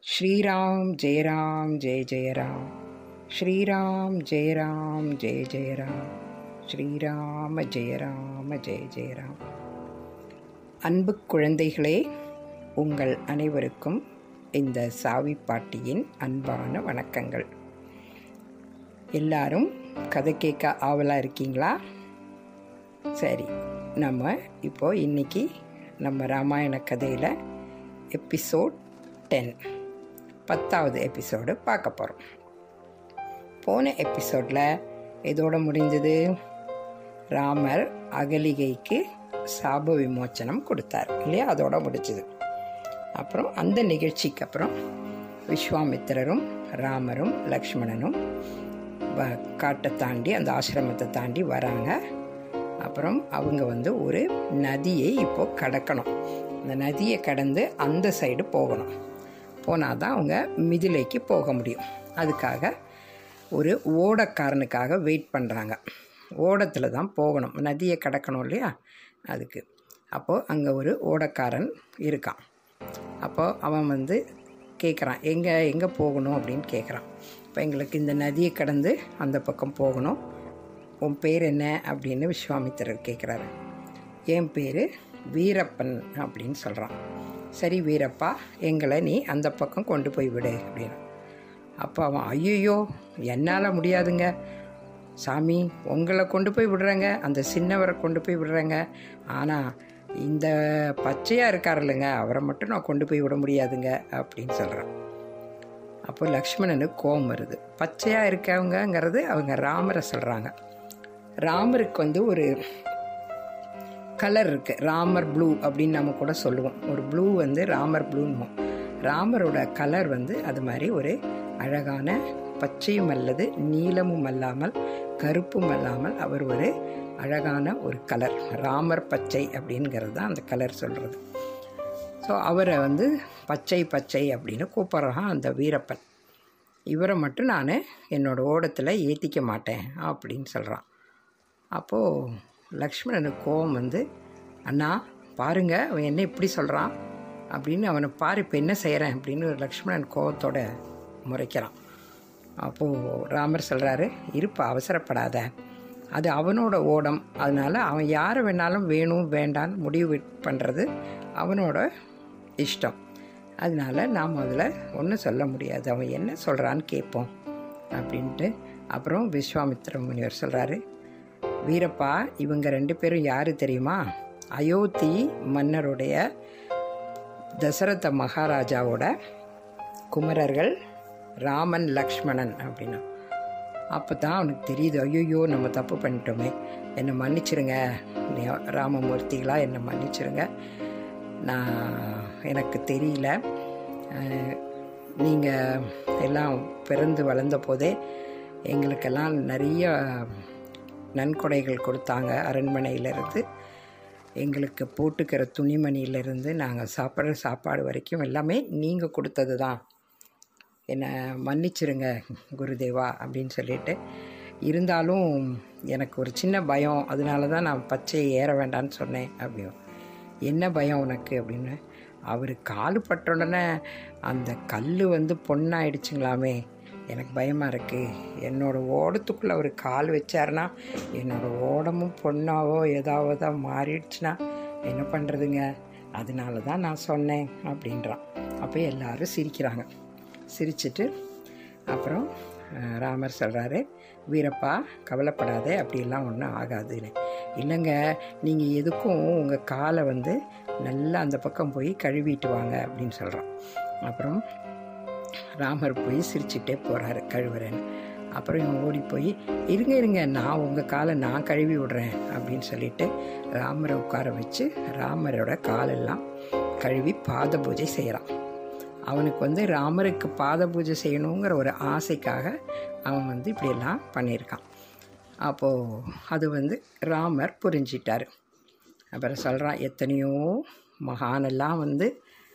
ஸ்ரீராம் ஜெய ராம் ஜெய ஜெய ராம் ஸ்ரீராம் ஜெய ராம் ஜெய ஜெய ராம் ஸ்ரீராம ஜெய ராம ஜெய ஜெய ராம் அன்பு குழந்தைகளே உங்கள் அனைவருக்கும் இந்த சாவி பாட்டியின் அன்பான வணக்கங்கள் எல்லாரும் கதை கேட்க ஆவலாக இருக்கீங்களா சரி நம்ம இப்போ இன்னைக்கு நம்ம ராமாயண கதையில் எபிசோட் டென் பத்தாவது எபிசோடு பார்க்க போகிறோம் போன எபிசோடில் இதோட முடிஞ்சது ராமர் அகலிகைக்கு சாப விமோச்சனம் கொடுத்தார் இல்லையா அதோட முடிச்சது அப்புறம் அந்த நிகழ்ச்சிக்கு அப்புறம் விஸ்வாமித்திரரும் ராமரும் லக்ஷ்மணனும் வ காட்டை தாண்டி அந்த ஆசிரமத்தை தாண்டி வராங்க அப்புறம் அவங்க வந்து ஒரு நதியை இப்போ கடக்கணும் அந்த நதியை கடந்து அந்த சைடு போகணும் போனால் தான் அவங்க மிதிலைக்கு போக முடியும் அதுக்காக ஒரு ஓடக்காரனுக்காக வெயிட் பண்ணுறாங்க ஓடத்தில் தான் போகணும் நதியை கடக்கணும் இல்லையா அதுக்கு அப்போது அங்கே ஒரு ஓடக்காரன் இருக்கான் அப்போது அவன் வந்து கேட்குறான் எங்கே எங்கே போகணும் அப்படின்னு கேட்குறான் இப்போ எங்களுக்கு இந்த நதியை கடந்து அந்த பக்கம் போகணும் உன் பேர் என்ன அப்படின்னு விஸ்வாமித்திரர் கேட்குறாரு என் பேர் வீரப்பன் அப்படின்னு சொல்கிறான் சரி வீரப்பா எங்களை நீ அந்த பக்கம் கொண்டு போய் விடு அப்படின்னு அப்போ அவன் ஐயோ என்னால் முடியாதுங்க சாமி உங்களை கொண்டு போய் விடுறேங்க அந்த சின்னவரை கொண்டு போய் விடுறேங்க ஆனால் இந்த பச்சையாக இருக்கார் இல்லைங்க அவரை மட்டும் நான் கொண்டு போய் விட முடியாதுங்க அப்படின்னு சொல்கிறான் அப்போ லக்ஷ்மணனுக்கு கோபம் வருது பச்சையாக இருக்கவங்கங்கிறது அவங்க ராமரை சொல்கிறாங்க ராமருக்கு வந்து ஒரு கலர் இருக்குது ராமர் ப்ளூ அப்படின்னு நம்ம கூட சொல்லுவோம் ஒரு ப்ளூ வந்து ராமர் ப்ளூன்னு ராமரோட கலர் வந்து அது மாதிரி ஒரு அழகான பச்சையும் அல்லது நீலமும் அல்லாமல் கருப்பும் அல்லாமல் அவர் ஒரு அழகான ஒரு கலர் ராமர் பச்சை அப்படிங்கிறது தான் அந்த கலர் சொல்கிறது ஸோ அவரை வந்து பச்சை பச்சை அப்படின்னு கூப்பிட்றான் அந்த வீரப்பன் இவரை மட்டும் நான் என்னோடய ஓடத்தில் ஏற்றிக்க மாட்டேன் அப்படின்னு சொல்கிறான் அப்போது லக்ஷ்மணனுக்கு கோவம் வந்து அண்ணா பாருங்க அவன் என்ன இப்படி சொல்கிறான் அப்படின்னு அவனை பாரு இப்போ என்ன செய்கிறேன் அப்படின்னு லக்ஷ்மணன் கோவத்தோட முறைக்கிறான் அப்போது ராமர் சொல்கிறாரு இருப்பா அவசரப்படாத அது அவனோட ஓடம் அதனால் அவன் யாரை வேணாலும் வேணும் வேண்டான்னு முடிவு பண்ணுறது அவனோட இஷ்டம் அதனால் நாம் அதில் ஒன்றும் சொல்ல முடியாது அவன் என்ன சொல்கிறான்னு கேட்போம் அப்படின்ட்டு அப்புறம் விஸ்வாமித்திர முனிவர் சொல்கிறாரு வீரப்பா இவங்க ரெண்டு பேரும் யார் தெரியுமா அயோத்தி மன்னருடைய தசரத மகாராஜாவோட குமரர்கள் ராமன் லக்ஷ்மணன் அப்படின்னா அப்போ தான் அவனுக்கு தெரியுது ஐயோ நம்ம தப்பு பண்ணிட்டோமே என்னை மன்னிச்சிருங்க ராமமூர்த்திகளா என்னை மன்னிச்சிருங்க நான் எனக்கு தெரியல நீங்கள் எல்லாம் பிறந்து வளர்ந்த போதே எங்களுக்கெல்லாம் நிறைய நன்கொடைகள் கொடுத்தாங்க அரண்மனையிலேருந்து எங்களுக்கு போட்டுக்கிற துணிமணியிலேருந்து நாங்கள் சாப்பிட்ற சாப்பாடு வரைக்கும் எல்லாமே நீங்கள் கொடுத்தது தான் என்னை மன்னிச்சிருங்க குருதேவா அப்படின்னு சொல்லிட்டு இருந்தாலும் எனக்கு ஒரு சின்ன பயம் அதனால தான் நான் பச்சையை ஏற வேண்டான்னு சொன்னேன் அப்படியும் என்ன பயம் உனக்கு அப்படின்னு அவர் காலு பட்டோடனே அந்த கல் வந்து பொண்ணாயிடுச்சுங்களாமே எனக்கு பயமாக இருக்குது என்னோடய ஓடத்துக்குள்ளே அவர் கால் வச்சாருன்னா என்னோடய ஓடமும் பொண்ணாவோ ஏதாவதோ மாறிடுச்சுன்னா என்ன பண்ணுறதுங்க அதனால தான் நான் சொன்னேன் அப்படின்றான் அப்போ எல்லோரும் சிரிக்கிறாங்க சிரிச்சிட்டு அப்புறம் ராமர் சொல்கிறாரு வீரப்பா கவலைப்படாதே அப்படியெல்லாம் ஒன்றும் ஆகாதுன்னு இல்லைங்க நீங்கள் எதுக்கும் உங்கள் காலை வந்து நல்லா அந்த பக்கம் போய் கழுவிட்டு வாங்க அப்படின்னு சொல்கிறான் அப்புறம் ராமர் போய் சிரிச்சுட்டே போகிறாரு கழுவுறேன்னு அப்புறம் இவன் ஓடி போய் இருங்க இருங்க நான் உங்கள் காலை நான் கழுவி விடுறேன் அப்படின்னு சொல்லிட்டு ராமரை உட்கார வச்சு ராமரோட காலெல்லாம் கழுவி பாத பூஜை செய்கிறான் அவனுக்கு வந்து ராமருக்கு பாத பூஜை செய்யணுங்கிற ஒரு ஆசைக்காக அவன் வந்து இப்படியெல்லாம் பண்ணியிருக்கான் அப்போது அது வந்து ராமர் புரிஞ்சிட்டார் அப்புறம் சொல்கிறான் எத்தனையோ மகானெல்லாம் வந்து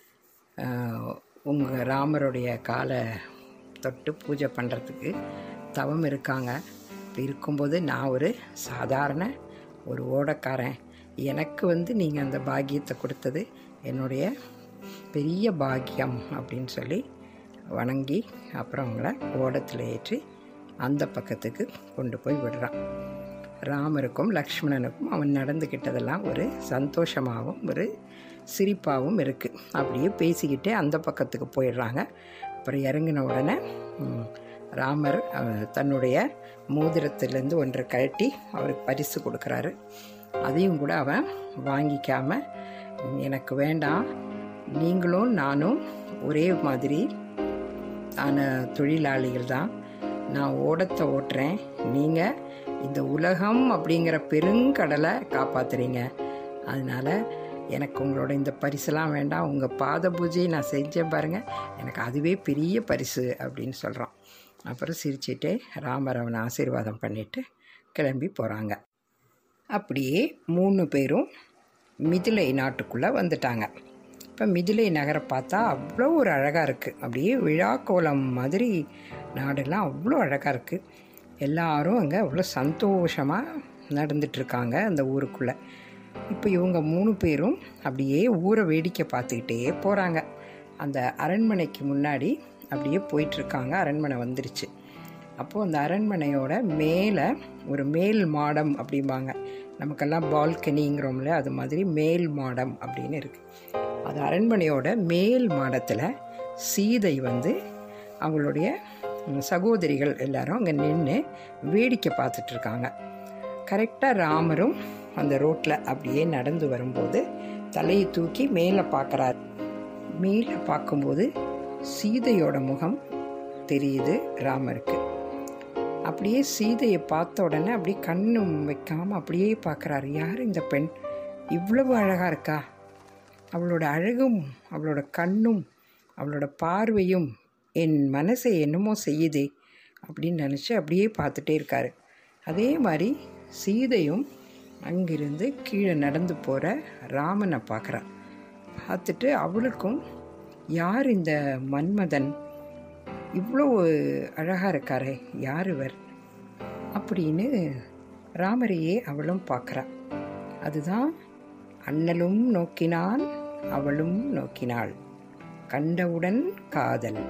உங்கள் ராமருடைய காலை தொட்டு பூஜை பண்ணுறதுக்கு தவம் இருக்காங்க இப்படி இருக்கும்போது நான் ஒரு சாதாரண ஒரு ஓடக்காரன் எனக்கு வந்து நீங்கள் அந்த பாக்கியத்தை கொடுத்தது என்னுடைய பெரிய பாக்கியம் அப்படின்னு சொல்லி வணங்கி அப்புறம் அவங்கள ஓடத்தில் ஏற்றி அந்த பக்கத்துக்கு கொண்டு போய் விடுறான் ராமருக்கும் லக்ஷ்மணனுக்கும் அவன் நடந்துக்கிட்டதெல்லாம் ஒரு சந்தோஷமாகவும் ஒரு சிரிப்பாகவும் இருக்குது அப்படியே பேசிக்கிட்டே அந்த பக்கத்துக்கு போயிடுறாங்க அப்புறம் இறங்கின உடனே ம், ராமர் அஹ், தன்னுடைய மோதிரத்திலேருந்து ஒன்றை கழட்டி அவருக்கு பரிசு கொடுக்குறாரு அதையும் கூட அவன் வாங்கிக்காம எனக்கு வேண்டாம் நீங்களும் நானும் ஒரே மாதிரி ஆன தொழிலாளிகள் தான் நான் ஓடத்தை ஓட்டுறேன் நீங்கள் இந்த உலகம் அப்படிங்கிற பெருங்கடலை காப்பாத்துறீங்க அதனால் எனக்கு உங்களோட இந்த பரிசுலாம் வேண்டாம் உங்கள் பாத பூஜை நான் செஞ்சேன் பாருங்கள் எனக்கு அதுவே பெரிய பரிசு அப்படின்னு சொல்கிறான் அப்புறம் சிரிச்சிட்டே ராமர் அவனை ஆசீர்வாதம் பண்ணிட்டு கிளம்பி போகிறாங்க அப்படியே மூணு பேரும் மிதிலை நாட்டுக்குள்ளே வந்துட்டாங்க இப்போ மிதிலை நகரை பார்த்தா அவ்வளோ ஒரு அழகாக இருக்குது அப்படியே விழா கோலம் மாதிரி நாடெல்லாம் அவ்வளோ அழகாக இருக்குது எல்லாரும் அங்கே அவ்வளோ சந்தோஷமாக நடந்துட்டுருக்காங்க அந்த ஊருக்குள்ளே இப்போ இவங்க மூணு பேரும் அப்படியே ஊரை வேடிக்கை பார்த்துக்கிட்டே போகிறாங்க அந்த அரண்மனைக்கு முன்னாடி அப்படியே போயிட்டுருக்காங்க அரண்மனை வந்துருச்சு அப்போது அந்த அரண்மனையோட மேலே ஒரு மேல் மாடம் அப்படிம்பாங்க நமக்கெல்லாம் பால்கனிங்கிறோம்ல அது மாதிரி மேல் மாடம் அப்படின்னு இருக்குது அது அரண்மனையோட மேல் மாடத்தில் சீதை வந்து அவங்களுடைய ம், சகோதரிகள் எல்லாரும் அங்கே நின்று வேடிக்கை பார்த்துட்ருக்காங்க கரெக்டாக ராமரும் அந்த ரோட்டில் அப்படியே நடந்து வரும்போது தலையை தூக்கி மேலே பார்க்குறார் மேலே பார்க்கும்போது சீதையோட முகம் தெரியுது ராமருக்கு அப்படியே சீதையை பார்த்த உடனே அப்படியே கண்ணும் வைக்காமல் அப்படியே பார்க்குறாரு யார் இந்த பெண் இவ்வளவு அழகாக இருக்கா அவளோட அழகும் அவளோட கண்ணும் அவளோட பார்வையும் என் மனசை என்னமோ செய்யுதே அப்படின்னு நினச்சி அப்படியே பார்த்துட்டே இருக்காரு அதே மாதிரி சீதையும் அங்கிருந்து கீழே நடந்து போகிற ராமனை பார்க்குறா பார்த்துட்டு அவளுக்கும் யார் இந்த மன்மதன் இவ்வளோ அழகாக இருக்காரே யார் இவர் அப்படின்னு ராமரையே அவளும் பார்க்குறா அதுதான் அண்ணலும் நோக்கினான் அவளும் நோக்கினாள் கண்டவுடன் காதல்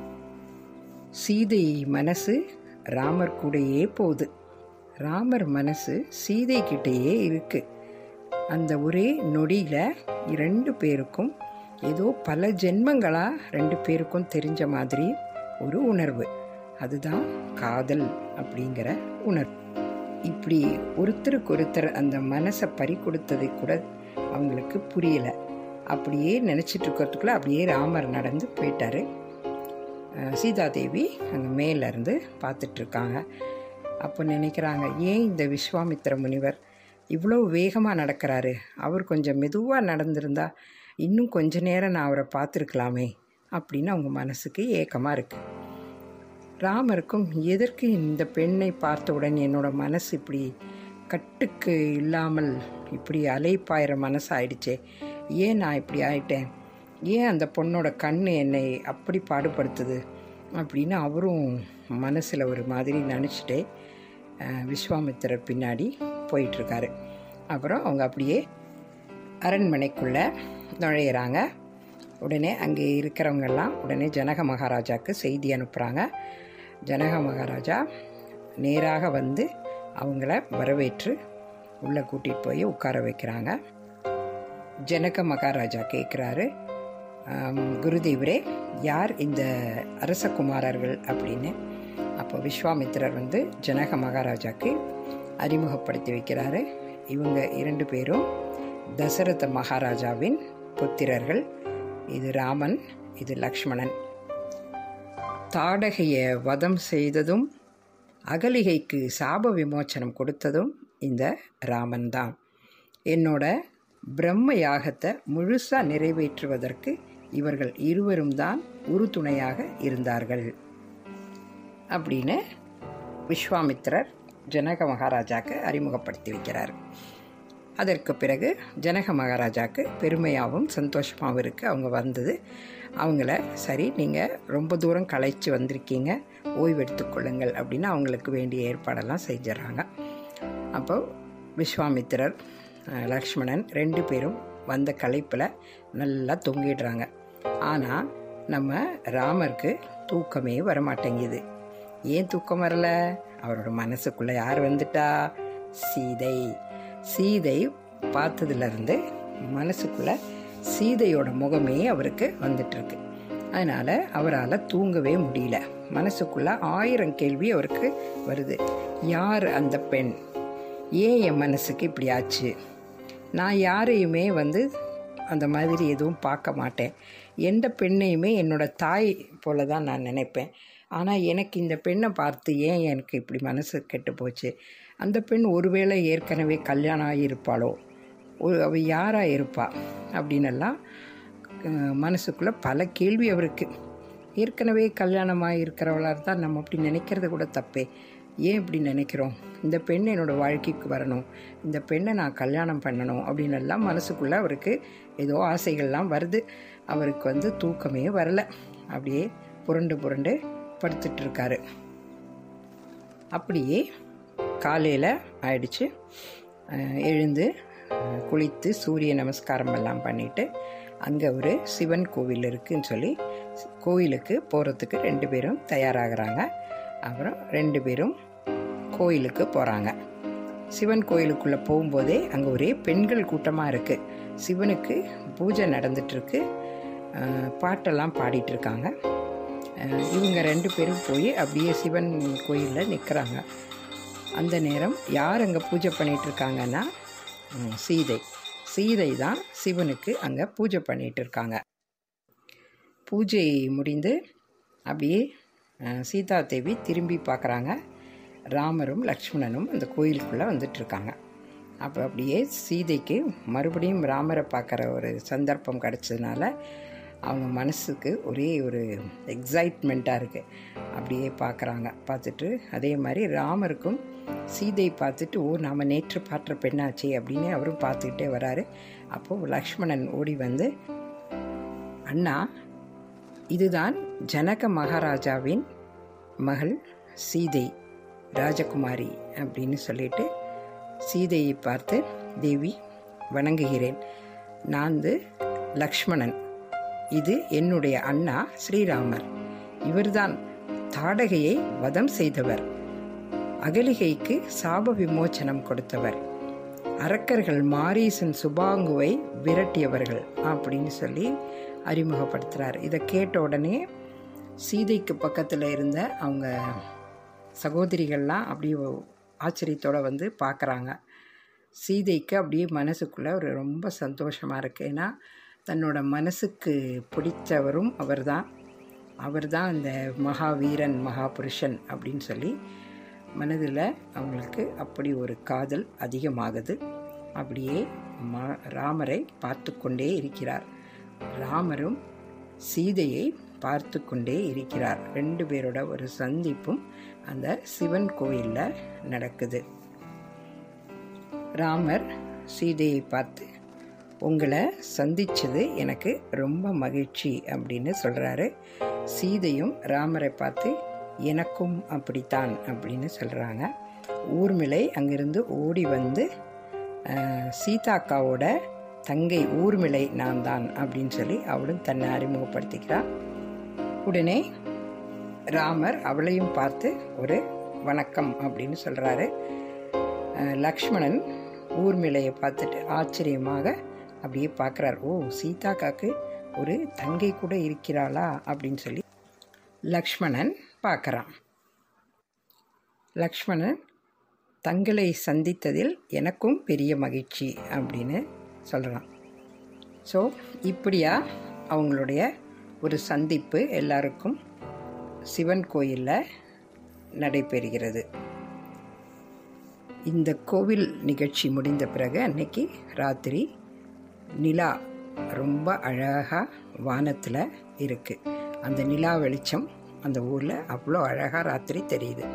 சீதை மனசு ராமர் கூடயே போகுது ராமர் மனசு சீதை கிட்டேயே இருக்கு அந்த ஒரே நொடியில் இரண்டு பேருக்கும் ஏதோ பல ஜென்மங்களா ரெண்டு பேருக்கும் தெரிஞ்ச மாதிரி ஒரு உணர்வு அதுதான் காதல் அப்படிங்கிற உணர்வு இப்படி ஒருத்தருக்கு ஒருத்தர் அந்த மனசை பறி கொடுத்ததை கூட அவங்களுக்கு புரியல அப்படியே நினச்சிட்டு இருக்கிறதுக்குள்ள அப்படியே ராமர் நடந்து போயிட்டாரு அஹ் சீதாதேவி அங்கே மேலேருந்து பார்த்துட்ருக்காங்க அப்போ நினைக்கிறாங்க ஏன் இந்த விஸ்வாமித்திர முனிவர் இவ்வளோ வேகமாக நடக்கிறாரு அவர் கொஞ்சம் மெதுவாக நடந்திருந்தா இன்னும் கொஞ்ச நேரம் நான் அவரை பார்த்துருக்கலாமே அப்படின்னு அவங்க மனசுக்கு ஏக்கமாக இருக்குது ராமருக்கும் எதற்கு இந்த பெண்ணை பார்த்தவுடன் என்னோட மனசு இப்படி கட்டுக்கு இல்லாமல் இப்படி அலைப்பாயிற மனசு ஆயிடுச்சே ஏன் நான் இப்படி ஆயிட்டேன் ஏன் அந்த பொண்ணோட கண் என்னை அப்படி பாடுபடுத்துது அப்படின்னு அவரும் மனசில் ஒரு மாதிரி நினச்சிட்டே விஸ்வாமித்திரர் பின்னாடி போயிட்டுருக்காரு அப்புறம் அவங்க அப்படியே அரண்மனைக்குள்ளே நுழையிறாங்க உடனே அங்கே இருக்கிறவங்கெல்லாம் உடனே ஜனக மகாராஜாவுக்கு செய்தி அனுப்புகிறாங்க ஜனக மகாராஜா நேராக வந்து அவங்கள வரவேற்று உள்ளே கூட்டிகிட்டு போய் உட்கார வைக்கிறாங்க ஜனக மகாராஜா கேட்குறாரு குருதேவரே யார் இந்த அரசகுமாரர்கள் அப்படின்னு அப்போ விஸ்வாமித்திரர் வந்து ஜனக மகாராஜாக்கு அறிமுகப்படுத்தி வைக்கிறாரு இவங்க இரண்டு பேரும் தசரத மகாராஜாவின் புத்திரர்கள் இது ராமன் இது லக்ஷ்மணன் தாடகைய வதம் செய்ததும் அகலிகைக்கு சாப விமோச்சனம் கொடுத்ததும் இந்த ராமன் தான் என்னோட பிரம்ம யாகத்தை முழுசாக நிறைவேற்றுவதற்கு இவர்கள் இருவரும் தான் உறுதுணையாக இருந்தார்கள் அப்படின்னு விஸ்வாமித்திரர் ஜனக மகாராஜாக்கு அறிமுகப்படுத்தி வைக்கிறார் அதற்கு பிறகு ஜனக மகாராஜாவுக்கு பெருமையாகவும் சந்தோஷமாகவும் இருக்குது அவங்க வந்தது அவங்கள சரி நீங்கள் ரொம்ப தூரம் களைச்சி வந்திருக்கீங்க ஓய்வெடுத்துக்கொள்ளுங்கள் அப்படின்னு அவங்களுக்கு வேண்டிய ஏற்பாடெல்லாம் செஞ்சிடறாங்க அப்போ விஸ்வாமித்திரர் அஹ், லக்ஷ்மணன் ரெண்டு பேரும் வந்த களைப்பில் நல்லா தொங்கிடுறாங்க ஆனால் நம்ம ராமருக்கு தூக்கமே வரமாட்டேங்குது ஏன் தூக்கம் வரல அவரோட மனசுக்குள்ளே யார் வந்துட்டா சீதை சீதை பார்த்ததுலேருந்து மனசுக்குள்ளே சீதையோட முகமே அவருக்கு வந்துட்டுருக்கு அதனால் அவரால் தூங்கவே முடியல மனசுக்குள்ளே ஆயிரம் கேள்வி அவருக்கு வருது யார் அந்த பெண் ஏன் என் மனசுக்கு இப்படி ஆச்சு நான் யாரையுமே வந்து அந்த மாதிரி எதுவும் பார்க்க மாட்டேன் எந்த பெண்ணையுமே என்னோட தாய் போல தான் நான் நினைப்பேன் ஆனால் எனக்கு இந்த பெண்ணை பார்த்து ஏன் எனக்கு இப்படி மனசு கெட்டு போச்சு அந்த பெண் ஒருவேளை ஏற்கனவே கல்யாணம் ஆகியிருப்பாளோ ஒரு அவள் யாராக இருப்பா அப்படின்னெல்லாம் மனசுக்குள்ளே பல கேள்வி அவருக்கு ஏற்கனவே கல்யாணமாக இருக்கிறவளாக தான் நம்ம அப்படி நினைக்கிறது கூட தப்பே ஏன் இப்படி நினைக்கிறோம் இந்த பெண் என்னோடய வாழ்க்கைக்கு வரணும் இந்த பெண்ணை நான் கல்யாணம் பண்ணணும் அப்படின்னு எல்லாம் மனசுக்குள்ளே அவருக்கு ஏதோ ஆசைகள்லாம் வருது அவருக்கு வந்து தூக்கமே வரல அப்படியே புரண்டு புரண்டு படுத்துட்ருக்காரு அப்படியே காலையில் ஆயிடுச்சு எழுந்து குளித்து சூரிய நமஸ்காரம் எல்லாம் பண்ணிவிட்டு அங்கே ஒரு சிவன் கோவில் இருக்குதுன்னு சொல்லி கோயிலுக்கு போகிறதுக்கு ரெண்டு பேரும் தயாராகிறாங்க அப்புறம் ரெண்டு பேரும் கோயிலுக்கு போகிறாங்க சிவன் கோயிலுக்குள்ளே போகும்போதே அங்கே ஒரே பெண்கள் கூட்டமாக இருக்குது சிவனுக்கு பூஜை நடந்துட்டுருக்கு பாட்டெல்லாம் பாடிட்டுருக்காங்க இவங்க ரெண்டு பேரும் போய் அப்படியே சிவன் கோயிலில் நிற்கிறாங்க அந்த நேரம் யார் அங்கே பூஜை பண்ணிகிட்ருக்காங்கன்னா சீதை சீதை தான் சிவனுக்கு அங்கே பூஜை பண்ணிகிட்டு இருக்காங்க பூஜை முடிந்து அப்படியே சீதா தேவி திரும்பி பார்க்குறாங்க ராமரும் லக்ஷ்மணனும் அந்த கோயிலுக்குள்ளே வந்துட்டுருக்காங்க அப்போ அப்படியே சீதைக்கு மறுபடியும் ராமரை பார்க்குற ஒரு சந்தர்ப்பம் கிடச்சதுனால அவங்க மனசுக்கு ஒரே ஒரு எக்ஸைட்மெண்ட்டாக இருக்குது அப்படியே பார்க்குறாங்க பார்த்துட்டு அதே மாதிரி ராமருக்கும் சீதை பார்த்துட்டு ஓ நாம் நேற்று பார்த்த பெண்ணாச்சே அப்படின்னு அவரும் பார்த்துக்கிட்டே வராரு அப்போது லக்ஷ்மணன் ஓடி வந்து அண்ணா இதுதான் ஜனக மகாராஜாவின் மகள் சீதை ராஜகுமாரி அப்படின்னு சொல்லிட்டு சீதையை பார்த்து தேவி வணங்குகிறேன் நான் வந்து லக்ஷ்மணன் இது என்னுடைய அண்ணா ஸ்ரீராமர் இவர்தான் தாடகையை வதம் செய்தவர் அகலிகைக்கு சாப விமோச்சனம் கொடுத்தவர் அரக்கர்கள் மாரீசன் சுபாங்குவை விரட்டியவர்கள் அப்படின்னு சொல்லி அறிமுகப்படுத்துகிறார் இதை கேட்ட உடனே சீதைக்கு பக்கத்தில் இருந்த அவங்க சகோதரிகள்லாம் அப்படியே ஆச்சரியத்தோடு வந்து பார்க்குறாங்க சீதைக்கு அப்படியே மனசுக்குள்ளே ஒரு ரொம்ப சந்தோஷமாக இருக்குது ஏன்னா தன்னோட மனசுக்கு பிடித்தவரும் அவர் தான் அவர் தான் அந்த மகாவீரன் மகாபுருஷன் அப்படின்னு சொல்லி மனதில் அவங்களுக்கு அப்படி ஒரு காதல் அதிகமாகுது அப்படியே மா ராமரை பார்த்து கொண்டே இருக்கிறார் ராமரும் சீதையை பார்த்து கொண்டே இருக்கிறார் ரெண்டு பேரோட ஒரு சந்திப்பும் அந்த சிவன் கோயிலில் நடக்குது ராமர் சீதையை பார்த்து உங்களை சந்தித்தது எனக்கு ரொம்ப மகிழ்ச்சி அப்படின்னு சொல்கிறாரு சீதையும் ராமரை பார்த்து எனக்கும் அப்படித்தான் அப்படின்னு சொல்கிறாங்க ஊர்மிளை அங்கிருந்து ஓடி வந்து சீதாக்காவோட தங்கை ஊர்மிளை நான் தான் அப்படின்னு சொல்லி அவளும் தன்னை அறிமுகப்படுத்திக்கிறாள் உடனே ராமர் அவளையும் பார்த்து ஒரு வணக்கம் அப்படின்னு சொல்கிறாரு லக்ஷ்மணன் ஊர்மிளையை பார்த்துட்டு ஆச்சரியமாக அப்படியே பார்க்குறார் ஓ சீதாக்காக்கு ஒரு தங்கை கூட இருக்கிறாளா அப்படின்னு சொல்லி லக்ஷ்மணன் பார்க்குறான் லக்ஷ்மணன் தங்களை சந்தித்ததில் எனக்கும் பெரிய மகிழ்ச்சி அப்படின்னு சொல்கிறான் ஸோ இப்படியா அவங்களுடைய ஒரு சந்திப்பு எல்லாருக்கும் சிவன் கோயிலில் நடைபெறுகிறது இந்த கோவில் நிகழ்ச்சி முடிந்த பிறகு அன்னைக்கு ராத்திரி நிலா ரொம்ப அழகாக வானத்தில் இருக்குது அந்த நிலா வெளிச்சம் அந்த ஊரில் அவ்வளோ அழகாக ராத்திரி தெரியுது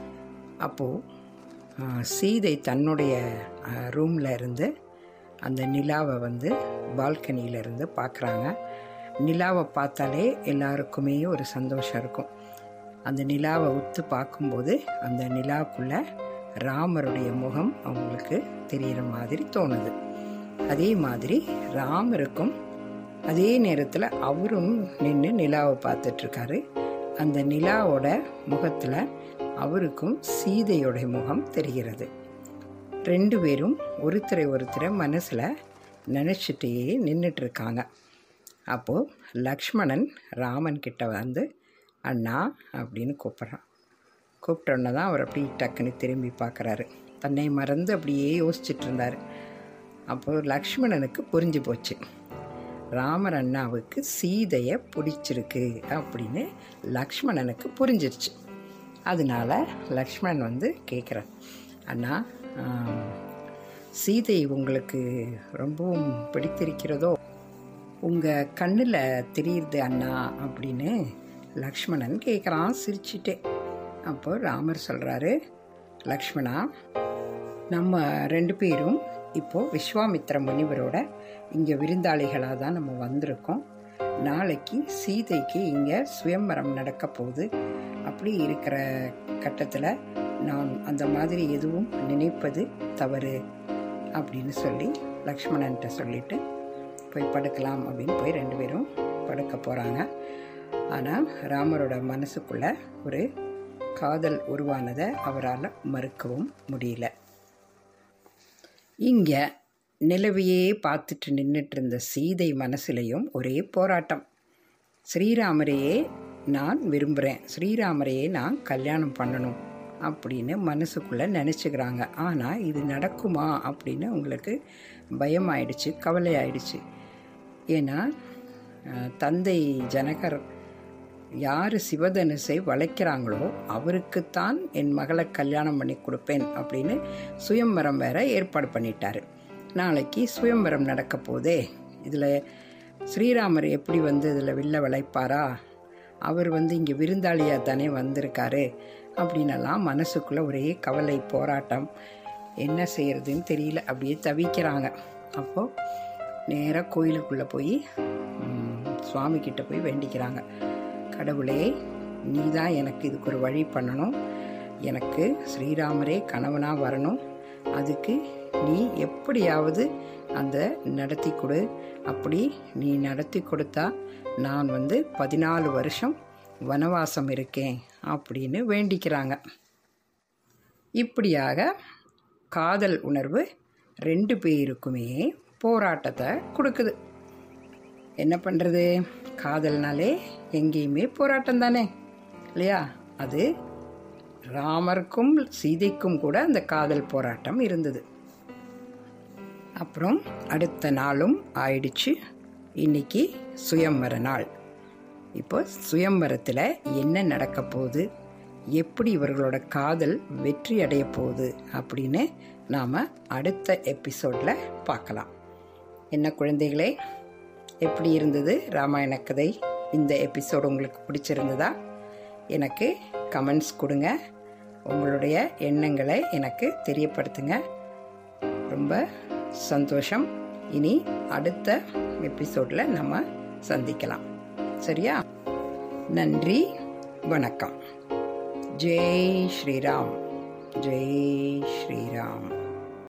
அப்போது சீதை தன்னுடைய ரூமில் இருந்து அந்த நிலாவை வந்து பால்கனியில் இருந்து பார்க்குறாங்க நிலாவை பார்த்தாலே எல்லாருக்குமே ஒரு சந்தோஷம் இருக்கும் அந்த நிலாவை உத்து பார்க்கும்போது அந்த நிலாவுக்குள்ளே ராமருடைய முகம் அவங்களுக்கு தெரிகிற மாதிரி தோணுது அதே மாதிரி ராமருக்கும் அதே நேரத்தில் அவரும் நின்று நிலாவை பார்த்துட்ருக்காரு அந்த நிலாவோட முகத்தில் அவருக்கும் சீதையோட முகம் தெரிகிறது ரெண்டு பேரும் ஒருத்தரை ஒருத்தரை மனசில் நினச்சிட்டே நின்றுட்டு இருக்காங்க அப்போது லக்ஷ்மணன் ராமன் கிட்ட வந்து அண்ணா அப்படின்னு கூப்பிட்றான் கூப்பிட்டோன்னே தான் அவர் அப்படி டக்குன்னு திரும்பி பார்க்குறாரு தன்னை மறந்து அப்படியே யோசிச்சுட்டு இருந்தார் அப்போது லக்ஷ்மணனுக்கு புரிஞ்சு போச்சு ராமர் அண்ணாவுக்கு சீதையை பிடிச்சிருக்கு அப்படின்னு லக்ஷ்மணனுக்கு புரிஞ்சிருச்சு அதனால லக்ஷ்மணன் வந்து கேட்குறான் அண்ணா ஆம், சீதை உங்களுக்கு ரொம்பவும் பிடித்திருக்கிறதோ உங்கள் கண்ணில் தெரியுது அண்ணா அப்படின்னு லக்ஷ்மணன் கேட்குறான் சிரிச்சிட்டே அப்போ ராமர் சொல்கிறாரு லக்ஷ்மணா நம்ம ரெண்டு பேரும் இப்போது விஸ்வாமித்திர முனிவரோட இங்கே விருந்தாளிகளாக தான் நம்ம வந்திருக்கோம் நாளைக்கு சீதைக்கு இங்கே சுயம்பரம் நடக்க போகுது அப்படி இருக்கிற கட்டத்தில் நான் அந்த மாதிரி எதுவும் நினைப்பது தவறு அப்படின்னு சொல்லி லக்ஷ்மணன்ட்ட சொல்லிட்டு போய் படுக்கலாம் அப்படின்னு போய் ரெண்டு பேரும் படுக்க போகிறாங்க ஆனால் ராமரோட மனசுக்குள்ள ஒரு காதல் உருவானதை அவரால் மறுக்கவும் முடியல இங்கே நிலவையே பார்த்துட்டு நின்றுட்டு இருந்த சீதை மனசுலையும் ஒரே போராட்டம் ஸ்ரீராமரையே நான் விரும்புகிறேன் ஸ்ரீராமரையே நான் கல்யாணம் பண்ணணும் அப்படின்னு மனசுக்குள்ளே நினச்சிக்கிறாங்க ஆனால் இது நடக்குமா அப்படின்னு உங்களுக்கு பயமாயிடுச்சு கவலை ஆயிடுச்சு ஏன்னா அஹ், தந்தை ஜனகர் யார் சிவதனுசை வளைக்கிறாங்களோ அவருக்குத்தான் என் மகளை கல்யாணம் பண்ணி கொடுப்பேன் அப்படின்னு சுயம்பரம் வேற ஏற்பாடு பண்ணிட்டாரு நாளைக்கு சுயம்பரம் நடக்க போதே இதில் ஸ்ரீராமர் எப்படி வந்து இதில் வில்ல விளைப்பாரா அவர் வந்து இங்கே விருந்தாளியாக தானே வந்திருக்காரு அப்படின்னெல்லாம் மனசுக்குள்ளே ஒரே கவலை போராட்டம் என்ன செய்யறதுன்னு தெரியல அப்படியே தவிக்கிறாங்க அப்போது நேராக கோயிலுக்குள்ளே போய் ம், சுவாமி கிட்ட போய் வேண்டிக்கிறாங்க கடவுளே நீ தான் எனக்கு இதுக்கு ஒரு வழி பண்ணணும் எனக்கு ஸ்ரீராமரே கணவனாக வரணும் அதுக்கு நீ எப்படியாவது அந்த நடத்தி கொடு அப்படி நீ நடத்தி கொடுத்தா நான் வந்து பதினாலு வருஷம் வனவாசம் இருக்கேன் அப்படின்னு வேண்டிக்கிறாங்க இப்படியாக காதல் உணர்வு ரெண்டு பேருக்குமே போராட்டத்தை கொடுக்குது என்ன பண்ணுறது காதல்னாலே எங்கேயுமே போராட்டம் தானே இல்லையா அது ராமருக்கும் சீதைக்கும் கூட அந்த காதல் போராட்டம் இருந்தது அப்புறம் அடுத்த நாளும் ஆயிடுச்சு இன்னைக்கு சுயம்வர நாள் இப்போ சுயம்வரத்தில் என்ன நடக்க போகுது எப்படி இவர்களோட காதல் வெற்றி அடைய போகுது அப்படின்னு நாம் அடுத்த எபிசோடில் பார்க்கலாம் என்ன குழந்தைகளே எப்படி இருந்தது ராமாயண கதை இந்த எபிசோடு உங்களுக்கு பிடிச்சிருந்ததா எனக்கு கமெண்ட்ஸ் கொடுங்க உங்களுடைய எண்ணங்களை எனக்கு தெரியப்படுத்துங்க ரொம்ப சந்தோஷம் இனி அடுத்த எபிசோடில் நம்ம சந்திக்கலாம் சரியா நன்றி வணக்கம் ஜெய் ஸ்ரீராம் ஜெய் ஸ்ரீராம்